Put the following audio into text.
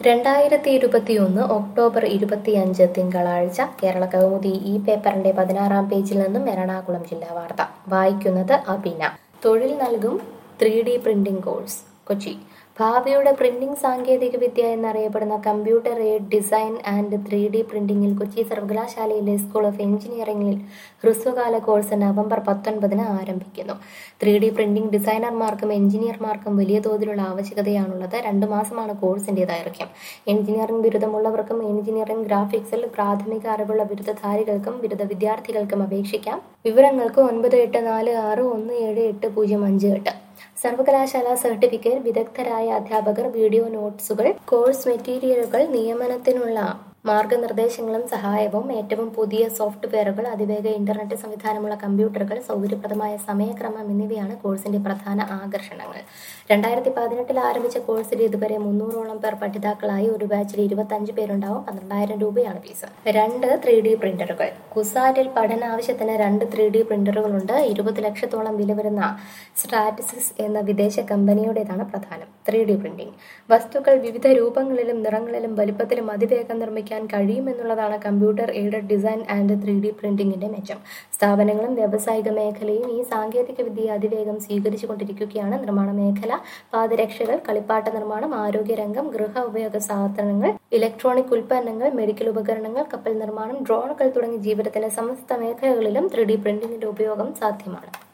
രണ്ടായിരത്തി ഇരുപത്തിയൊന്ന് ഒക്ടോബർ ഇരുപത്തിയഞ്ച് തിങ്കളാഴ്ച കേരള കൗമുദി ഈ പേപ്പറിന്റെ പതിനാറാം പേജിൽ നിന്നും എറണാകുളം ജില്ലാ വാർത്ത വായിക്കുന്നത് അബിന തൊഴിൽ നൽകും three D printing course Kochi ഭാവിയുടെ പ്രിന്റിംഗ് സാങ്കേതിക വിദ്യ എന്നറിയപ്പെടുന്ന computer aid design and three D പ്രിന്റിംഗിൽ കൊച്ചി സർവകലാശാലയിലെ സ്കൂൾ ഓഫ് എഞ്ചിനീയറിംഗിൽ ഹ്രസ്വകാല കോഴ്സ് നവംബർ പത്തൊൻപതിന് ആരംഭിക്കുന്നു ത്രീ ഡി പ്രിന്റിംഗ് ഡിസൈനർമാർക്കും എഞ്ചിനീയർമാർക്കും വലിയ തോതിലുള്ള ആവശ്യകതയാണുള്ളത് രണ്ടു മാസമാണ് കോഴ്സിന്റെ ദൈർഘ്യം എഞ്ചിനീയറിംഗ് ബിരുദമുള്ളവർക്കും എഞ്ചിനീയറിംഗ് ഗ്രാഫിക്സിൽ പ്രാഥമിക അറിവുള്ള ബിരുദധാരികൾക്കും ബിരുദ വിദ്യാർത്ഥികൾക്കും അപേക്ഷിക്കാം വിവരങ്ങൾക്ക് ഒൻപത് എട്ട് നാല് ആറ് ഒന്ന് ഏഴ് എട്ട് പൂജ്യം അഞ്ച് എട്ട് സർവകലാശാല സർട്ടിഫിക്കറ്റ് വിദഗ്ധരായ അധ്യാപകർ വീഡിയോ നോട്ട്സുകൾ കോഴ്സ് മെറ്റീരിയലുകൾ നിയമനത്തിനുള്ള മാർഗനിർദ്ദേശങ്ങളും സഹായവും ഏറ്റവും പുതിയ സോഫ്റ്റ്വെയറുകൾ അതിവേഗ ഇന്റർനെറ്റ് സംവിധാനമുള്ള കമ്പ്യൂട്ടറുകൾ സൗകര്യപ്രദമായ സമയക്രമം എന്നിവയാണ് കോഴ്സിന്റെ പ്രധാന ആകർഷണങ്ങൾ രണ്ടായിരത്തി പതിനെട്ടിൽ ആരംഭിച്ച കോഴ്സിൽ ഇതുവരെ മുന്നൂറോളം പേർ പഠിതാക്കളായി ഒരു ബാച്ചിൽ ഇരുപത്തഞ്ച് പേരുണ്ടാവും പന്ത്രണ്ടായിരം രൂപയാണ് ഫീസ് രണ്ട് ത്രീ ഡി പ്രിന്ററുകൾ കുസാറ്റിൽ പഠനാവശ്യത്തിന് രണ്ട് ത്രീ ഡി പ്രിന്ററുകളുണ്ട് ഇരുപത് ലക്ഷത്തോളം വില വരുന്ന സ്ട്രാറ്റസിസ് എന്ന വിദേശ കമ്പനിയുടേതാണ് പ്രധാനം ത്രീ ഡി പ്രിന്റിംഗ് വസ്തുക്കൾ വിവിധ രൂപങ്ങളിലും നിറങ്ങളിലും വലിപ്പത്തിലും അതിവേഗം നിർമ്മിക്കാൻ കഴിയുമെന്നുള്ളതാണ് computer aided design and three D പ്രിന്റിംഗിന്റെ മെച്ചം സ്ഥാപനങ്ങളും വ്യാവസായിക മേഖലയും ഈ സാങ്കേതിക വിദ്യ അതിവേഗം സ്വീകരിച്ചുകൊണ്ടിരിക്കുകയാണ് നിർമ്മാണ മേഖല പാദരക്ഷകൾ കളിപ്പാട്ട നിർമ്മാണം ആരോഗ്യരംഗം ഗൃഹ ഉപയോഗ സാധനങ്ങൾ ഇലക്ട്രോണിക് ഉൽപ്പന്നങ്ങൾ മെഡിക്കൽ ഉപകരണങ്ങൾ കപ്പൽ നിർമ്മാണം ഡ്രോണുകൾ തുടങ്ങിയ ജീവിതത്തിലെ സമസ്ത മേഖലകളിലും ത്രീ ഡി പ്രിന്റിംഗിന്റെ ഉപയോഗം സാധ്യമാണ്